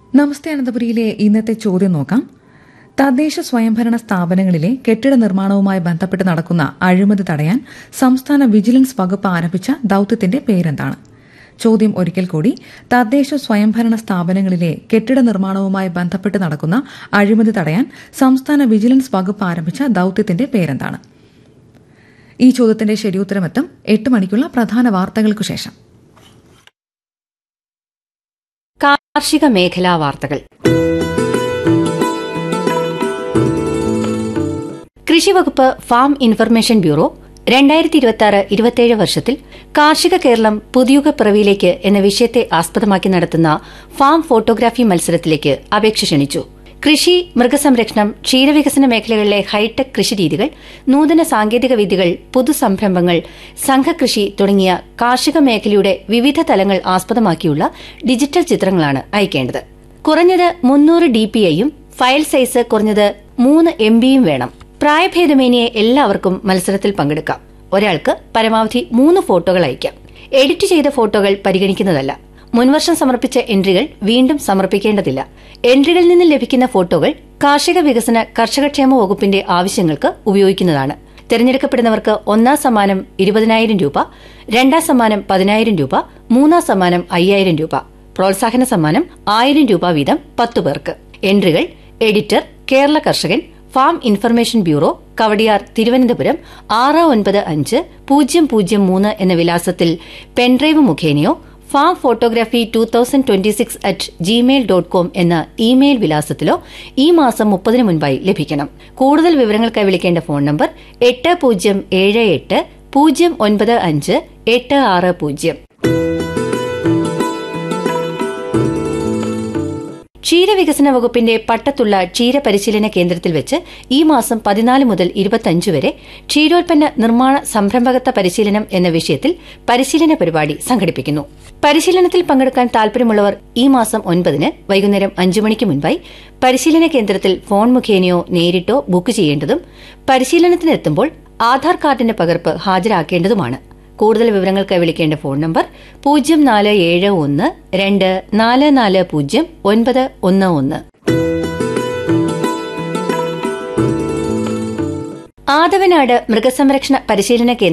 നമസ്തേ അനന്തപുരിയിലെ ഇന്നത്തെ ചോദ്യം നോക്കാം തദ്ദേശ സ്വയംഭരണ സ്ഥാപനങ്ങളിലെ കെട്ടിട നിർമ്മാണവുമായി ബന്ധപ്പെട്ട് നടക്കുന്ന അഴിമതി തടയാൻ സംസ്ഥാന വിജിലൻസ് വകുപ്പ് ആരംഭിച്ച ദൌത്യത്തിന്റെ പേരെന്താണ് ചോദ്യം ഒരിക്കൽ കൂടി തദ്ദേശ സ്വയംഭരണ സ്ഥാപനങ്ങളിലെ കെട്ടിട നിർമ്മാണവുമായി ബന്ധപ്പെട്ട് നടക്കുന്ന അഴിമതി തടയാൻ സംസ്ഥാന വിജിലൻസ് വകുപ്പ് ആരംഭിച്ച ദൌത്യത്തിന്റെ പേരെന്താണ് ഈ ചോദ്യത്തിന്റെ ശരിയുത്തരമെത്തും എട്ട് മണിക്കുള്ള പ്രധാന വാർത്തകൾക്കു ശേഷം കാർഷിക മേഖലാ വാർത്തകൾ കൃഷിവകുപ്പ് ഫാം ഇൻഫർമേഷൻ ബ്യൂറോ രണ്ടായിരത്തി ഇരുപത്തി ആറ് ഇരുപത്തിയേഴ് വർഷത്തിൽ കാർഷിക കേരളം പുതിയുഗ പിറവിയിലേക്ക് എന്ന വിഷയത്തെ ആസ്പദമാക്കി നടത്തുന്ന ഫാം ഫോട്ടോഗ്രാഫി മത്സരത്തിലേക്ക് അപേക്ഷ ക്ഷണിച്ചു കൃഷി മൃഗസംരക്ഷണം ക്ഷീരവികസന മേഖലകളിലെ ഹൈടെക് കൃഷിരീതികൾ നൂതന സാങ്കേതിക വിദ്യകൾ പുതുസംരംഭങ്ങൾ സംഘകൃഷി തുടങ്ങിയ കാർഷിക മേഖലയുടെ വിവിധ തലങ്ങൾ ആസ്പദമാക്കിയുള്ള ഡിജിറ്റൽ ചിത്രങ്ങളാണ് അയക്കേണ്ടത് കുറഞ്ഞത് മുന്നൂറ് ഡി പി ഐയും ഫയൽ സൈസ് കുറഞ്ഞത് മൂന്ന് എം ബിയും വേണം പ്രായഭേദമേനിയെ എല്ലാവർക്കും മത്സരത്തിൽ പങ്കെടുക്കാം ഒരാൾക്ക് പരമാവധി മൂന്ന് ഫോട്ടോകൾ അയക്കാം എഡിറ്റ് ചെയ്ത ഫോട്ടോകൾ പരിഗണിക്കുന്നതല്ല മുൻവർഷം സമർപ്പിച്ച എൻട്രികൾ വീണ്ടും സമർപ്പിക്കേണ്ടതില്ല എൻട്രികളിൽ നിന്ന് ലഭിക്കുന്ന ഫോട്ടോകൾ കാർഷിക വികസന കർഷകക്ഷേമ വകുപ്പിന്റെ ആവശ്യങ്ങൾക്ക് ഉപയോഗിക്കുന്നതാണ് തെരഞ്ഞെടുക്കപ്പെടുന്നവർക്ക് ഒന്നാം സമ്മാനം ഇരുപതിനായിരം രൂപ രണ്ടാം സമ്മാനം പതിനായിരം രൂപ മൂന്നാം സമ്മാനം അയ്യായിരം രൂപ പ്രോത്സാഹന സമ്മാനം ആയിരം രൂപ വീതം പത്തു പേർക്ക് എൻട്രികൾ editor Kerala Karshakan farm information bureau Kawdiar Thiruvananthapuram ആറ് ഒൻപത് അഞ്ച് പൂജ്യം പൂജ്യം മൂന്ന് എന്ന വിലാസത്തിൽ പെൻഡ്രൈവ് മുഖേനയോ farm photography two thousand twenty six at Gmail dot com എന്ന ഇമെയിൽ വിലാസത്തിലോ ഈ മാസം മുപ്പതിന് മുൻപായി ലഭിക്കണം കൂടുതൽ വിവരങ്ങൾക്കായി വിളിക്കേണ്ട ഫോൺ നമ്പർ എട്ട് പൂജ്യം ഏഴ് എട്ട് പൂജ്യം ഒൻപത് അഞ്ച് എട്ട് ആറ് പൂജ്യം ക്ഷീരവികസന വകുപ്പിന്റെ പട്ടത്തുള്ള ക്ഷീര പരിശീലന കേന്ദ്രത്തിൽ വെച്ച് ഈ മാസം പതിനാല് മുതൽ ഇരുപത്തിയഞ്ച് വരെ ക്ഷീരോൽപ്പന്ന നിർമ്മാണ സംരംഭകത്വ പരിശീലനം എന്ന വിഷയത്തിൽ പരിശീലന പരിപാടി സംഘടിപ്പിക്കുന്നു പരിശീലനത്തിൽ പങ്കെടുക്കാൻ താൽപര്യമുള്ളവർ ഈ മാസം ഒൻപതിന് വൈകുന്നേരം അഞ്ചു മണിക്ക് മുൻപായി പരിശീലന കേന്ദ്രത്തിൽ ഫോൺ മുഖേനയോ നേരിട്ടോ ബുക്ക് ചെയ്യേണ്ടതും പരിശീലനത്തിനെത്തുമ്പോൾ ആധാർ കാർഡിന്റെ പകർപ്പ് ഹാജരാക്കേണ്ടതുമാണ് കൂടുതൽ വിവരങ്ങൾക്ക് വിളിക്കേണ്ട ഫോൺ നമ്പർ പൂജ്യം നാല് ഏഴ് ഒന്ന് രണ്ട് നാല് നാല് പൂജ്യം ഒൻപത് ഒന്ന് ഒന്ന് ആദവനാട് മൃഗസംരക്ഷണ പരിശീലന കേന്ദ്രം